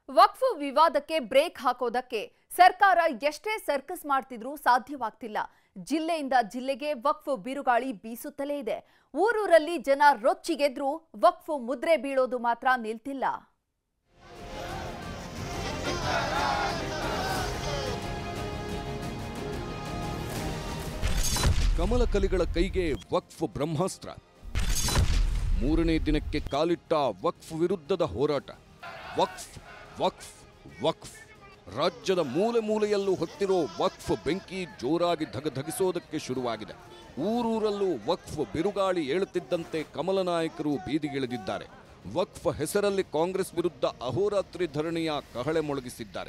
ವಕ್ಫ್ ವಿವಾದಕ್ಕೆ ಬ್ರೇಕ್ ಹಾಕೋದಕ್ಕೆ ಸರ್ಕಾರ ಎಷ್ಟೇ ಸರ್ಕಸ್ ಮಾಡ್ತಿದ್ರೂ ಸಾಧ್ಯವಾಗ್ತಿಲ್ಲ ಜಿಲ್ಲೆಯಿಂದ ಜಿಲ್ಲೆಗೆ ವಕ್ಫ್ ಬಿರುಗಾಳಿ ಬೀಸುತ್ತಲೇ ಇದೆ ಊರೂರಲ್ಲಿ ಜನ ರೊಚ್ಚಿಗೆದ್ರೂ ವಕ್ಫ್ ಮುದ್ರೆ ಬೀಳೋದು ಮಾತ್ರ ನಿಲ್ತಿಲ್ಲ ಕಮಲ ಕಲಿಗಳ ಕೈಗೆ ವಕ್ಫ್ ಬ್ರಹ್ಮಾಸ್ತ್ರ ಮೂರನೇ ದಿನಕ್ಕೆ ಕಾಲಿಟ್ಟ ವಕ್ಫ್ ವಿರುದ್ಧದ ಹೋರಾಟ ವಕ್ಫ್ ವಕ್ಫ್ ವಕ್ಫ್ ರಾಜ್ಯದ ಮೂಲೆ ಮೂಲೆಯಲ್ಲೂ ಹೊತ್ತಿರೋ ವಕ್ಫ್ ಬೆಂಕಿ ಜೋರಾಗಿ ಧಗಧಗಿಸೋದಕ್ಕೆ ಶುರುವಾಗಿದೆ ಊರೂರಲ್ಲೂ ವಕ್ಫ್ ಬಿರುಗಾಳಿ ಏಳುತ್ತಿದ್ದಂತೆ ಕಮಲ ನಾಯಕರು ಬೀದಿಗಿಳಿದಿದ್ದಾರೆ ವಕ್ಫ್ ಹೆಸರಲ್ಲಿ ಕಾಂಗ್ರೆಸ್ ವಿರುದ್ಧ ಅಹೋರಾತ್ರಿ ಧರಣಿಯ ಕಹಳೆ ಮೊಳಗಿಸಿದ್ದಾರೆ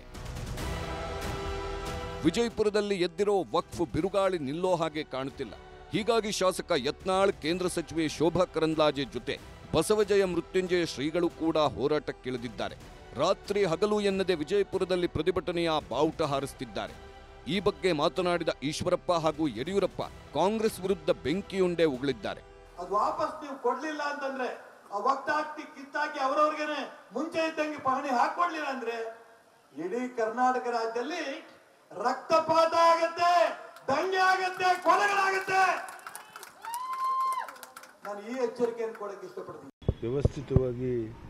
ವಿಜಯಪುರದಲ್ಲಿ ಎದ್ದಿರೋ ವಕ್ಫ್ ಬಿರುಗಾಳಿ ನಿಲ್ಲೋ ಹಾಗೆ ಕಾಣುತ್ತಿಲ್ಲ ಹೀಗಾಗಿ ಶಾಸಕ ಯತ್ನಾಳ್ ಕೇಂದ್ರ ಸಚಿವೆ ಶೋಭಾ ಕರಂದ್ಲಾಜೆ ಜೊತೆ ಬಸವಜಯ ಮೃತ್ಯುಂಜಯ ಶ್ರೀಗಳು ಕೂಡ ಹೋರಾಟಕ್ಕಿಳಿದಿದ್ದಾರೆ ರಾತ್ರಿ ಹಗಲು ಎನ್ನದೆ ವಿಜಯಪುರದಲ್ಲಿ ಪ್ರತಿಭಟನೆಯ ಬಾವುಟ ಹಾರಿಸುತ್ತಿದ್ದಾರೆ ಈ ಬಗ್ಗೆ ಮಾತನಾಡಿದ ಈಶ್ವರಪ್ಪ ಹಾಗೂ ಯಡಿಯೂರಪ್ಪ ಕಾಂಗ್ರೆಸ್ ವಿರುದ್ಧ ಬೆಂಕಿಯುಂಡೆ ಉಗುಳಿದ್ದಾರೆ ಅದು ವಾಪಸ್ ನೀವು ಕೊಡ್ಲಿಲ್ಲ ಅಂತಂದ್ರೆ ಆ ಒಕ್ತಾಕ್ತಿ ಕಿತ್ತಾಕಿ ಅವರವ್ರಿಗೇನೆ ಮುಂಚೆ ಇದ್ದಂಗೆ ಪಹಣಿ ಹಾಕೊಡ್ಲಿಲ್ಲ ಅಂದ್ರೆ ಇಡೀ ಕರ್ನಾಟಕ ರಾಜ್ಯದಲ್ಲಿ ರಕ್ತಪಾತ ಆಗತ್ತೆ ದಂಗೆ ಆಗತ್ತೆ ಕೊಲೆಗಳಾಗತ್ತೆ ನಾನು ಈ ಎಚ್ಚರಿಕೆಯನ್ನು ಕೊಡಕ್ಕೆ ಇಷ್ಟಪಡ್ತೀನಿ ವ್ಯವಸ್ಥಿತವಾಗಿ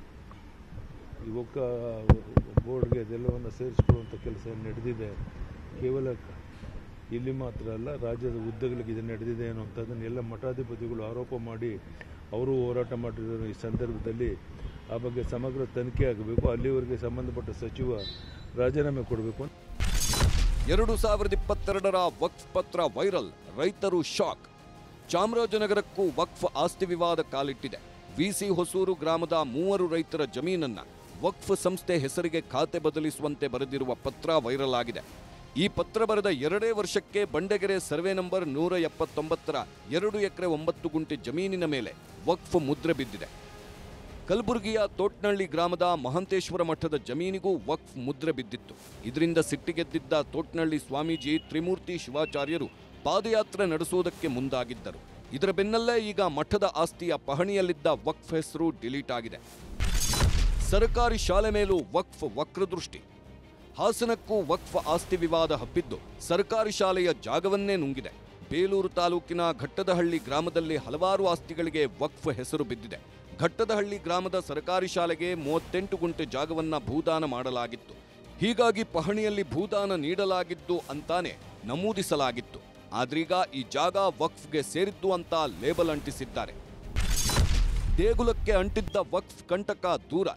ಯುವಕ ಬೋರ್ಡ್ಗೆ ಅದೆಲ್ಲವನ್ನು ಸೇರಿಸ್ಕೊಳ್ಳುವಂಥ ಕೆಲಸ ನಡೆದಿದೆ ಕೇವಲ ಇಲ್ಲಿ ಮಾತ್ರ ಅಲ್ಲ ರಾಜ್ಯದ ಉದ್ದಗಲಿಗೆ ಇದು ನಡೆದಿದೆ ಅನ್ನುವಂಥದ್ದನ್ನೆಲ್ಲ ಮಠಾಧಿಪತಿಗಳು ಆರೋಪ ಮಾಡಿ ಅವರು ಹೋರಾಟ ಮಾಡಿರೋ ಈ ಸಂದರ್ಭದಲ್ಲಿ ಆ ಬಗ್ಗೆ ಸಮಗ್ರ ತನಿಖೆ ಆಗಬೇಕು ಅಲ್ಲಿವರೆಗೆ ಸಂಬಂಧಪಟ್ಟ ಸಚಿವ ರಾಜೀನಾಮೆ ಕೊಡಬೇಕು ಅಂತ ಎರಡು ಸಾವಿರದ ಇಪ್ಪತ್ತೆರಡರ ವಕ್ಫ್ ಪತ್ರ ವೈರಲ್ ರೈತರು ಶಾಕ್ ಚಾಮರಾಜನಗರಕ್ಕೂ ವಕ್ಫ್ ಆಸ್ತಿ ವಿವಾದ ಕಾಲಿಟ್ಟಿದೆ ವಿಸಿ ಹೊಸೂರು ಗ್ರಾಮದ ಮೂವರು ರೈತರ ಜಮೀನನ್ನ ವಕ್ಫ್ ಸಂಸ್ಥೆ ಹೆಸರಿಗೆ ಖಾತೆ ಬದಲಿಸುವಂತೆ ಬರೆದಿರುವ ಪತ್ರ ವೈರಲ್ ಆಗಿದೆ ಈ ಪತ್ರ ಬರೆದ ಎರಡೇ ವರ್ಷಕ್ಕೆ ಬಂಡೆಗೆರೆ ಸರ್ವೆ ನಂಬರ್ ನೂರ ಎಪ್ಪತ್ತೊಂಬತ್ತರ ಎರಡು ಎಕರೆ ಒಂಬತ್ತು ಗುಂಟೆ ಜಮೀನಿನ ಮೇಲೆ ವಕ್ಫ್ ಮುದ್ರೆ ಬಿದ್ದಿದೆ ಕಲಬುರಗಿಯ ತೋಟ್ನಳ್ಳಿ ಗ್ರಾಮದ ಮಹಂತೇಶ್ವರ ಮಠದ ಜಮೀನಿಗೂ ವಕ್ಫ್ ಮುದ್ರೆ ಬಿದ್ದಿತ್ತು ಇದರಿಂದ ಸಿಟ್ಟಿಗೆದ್ದಿದ್ದ ತೋಟ್ನಳ್ಳಿ ಸ್ವಾಮೀಜಿ ತ್ರಿಮೂರ್ತಿ ಶಿವಾಚಾರ್ಯರು ಪಾದಯಾತ್ರೆ ನಡೆಸುವುದಕ್ಕೆ ಮುಂದಾಗಿದ್ದರು ಇದರ ಬೆನ್ನಲ್ಲೇ ಈಗ ಮಠದ ಆಸ್ತಿಯ ಪಹಣಿಯಲ್ಲಿದ್ದ ವಕ್ಫ್ ಹೆಸರು ಡಿಲೀಟ್ ಆಗಿದೆ ಸರ್ಕಾರಿ ಶಾಲೆ ಮೇಲೂ ವಕ್ಫ್ ವಕ್ರದೃಷ್ಟಿ ಹಾಸನಕ್ಕೂ ವಕ್ಫ್ ಆಸ್ತಿ ವಿವಾದ ಹಬ್ಬಿದ್ದು ಸರ್ಕಾರಿ ಶಾಲೆಯ ಜಾಗವನ್ನೇ ನುಂಗಿದೆ ಬೇಲೂರು ತಾಲೂಕಿನ ಘಟ್ಟದಹಳ್ಳಿ ಗ್ರಾಮದಲ್ಲಿ ಹಲವಾರು ಆಸ್ತಿಗಳಿಗೆ ವಕ್ಫ್ ಹೆಸರು ಬಿದ್ದಿದೆ ಘಟ್ಟದಹಳ್ಳಿ ಗ್ರಾಮದ ಸರ್ಕಾರಿ ಶಾಲೆಗೆ ಮೂವತ್ತೆಂಟು ಗುಂಟೆ ಜಾಗವನ್ನ ಭೂದಾನ ಮಾಡಲಾಗಿತ್ತು ಹೀಗಾಗಿ ಪಹಣಿಯಲ್ಲಿ ಭೂದಾನ ನೀಡಲಾಗಿದ್ದು ಅಂತಾನೆ ನಮೂದಿಸಲಾಗಿತ್ತು ಆದ್ರೀಗ ಈ ಜಾಗ ವಕ್ಫ್ಗೆ ಸೇರಿದ್ದು ಅಂತ ಲೇಬಲ್ ಅಂಟಿಸಿದ್ದಾರೆ ದೇಗುಲಕ್ಕೆ ಅಂಟಿದ್ದ ವಕ್ಫ್ ಕಂಟಕ ದೂರ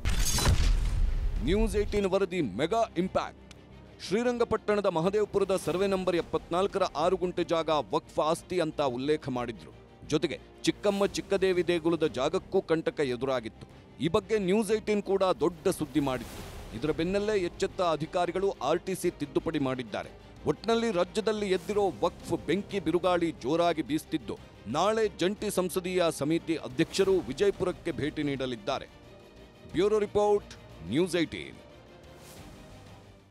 ನ್ಯೂಸ್ ಏಟೀನ್ ವರದಿ ಮೆಗಾ ಇಂಪ್ಯಾಕ್ಟ್ ಶ್ರೀರಂಗಪಟ್ಟಣದ ಮಹದೇವಪುರದ ಸರ್ವೆ ನಂಬರ್ ಎಪ್ಪತ್ನಾಲ್ಕರ ಆರು ಗುಂಟೆ ಜಾಗ ವಕ್ಫ್ ಆಸ್ತಿ ಅಂತ ಉಲ್ಲೇಖ ಮಾಡಿದ್ರು ಜೊತೆಗೆ ಚಿಕ್ಕಮ್ಮ ಚಿಕ್ಕದೇವಿ ದೇಗುಲದ ಜಾಗಕ್ಕೂ ಕಂಟಕ ಎದುರಾಗಿತ್ತು ಈ ಬಗ್ಗೆ ನ್ಯೂಸ್ ಏಟೀನ್ ಕೂಡ ದೊಡ್ಡ ಸುದ್ದಿ ಮಾಡಿತ್ತು ಇದರ ಬೆನ್ನಲ್ಲೇ ಎಚ್ಚೆತ್ತ ಅಧಿಕಾರಿಗಳು ಆರ್ಟಿಸಿ ತಿದ್ದುಪಡಿ ಮಾಡಿದ್ದಾರೆ ಒಟ್ನಲ್ಲಿ ರಾಜ್ಯದಲ್ಲಿ ಎದ್ದಿರೋ ವಕ್ಫ್ ಬೆಂಕಿ ಬಿರುಗಾಳಿ ಜೋರಾಗಿ ಬೀಸ್ತಿದ್ದು ನಾಳೆ ಜಂಟಿ ಸಂಸದೀಯ ಸಮಿತಿ ಅಧ್ಯಕ್ಷರು ವಿಜಯಪುರಕ್ಕೆ ಭೇಟಿ ನೀಡಲಿದ್ದಾರೆ ಬ್ಯೂರೋ ರಿಪೋರ್ಟ್ ನ್ಯೂಸ್ ಏಟೀನ್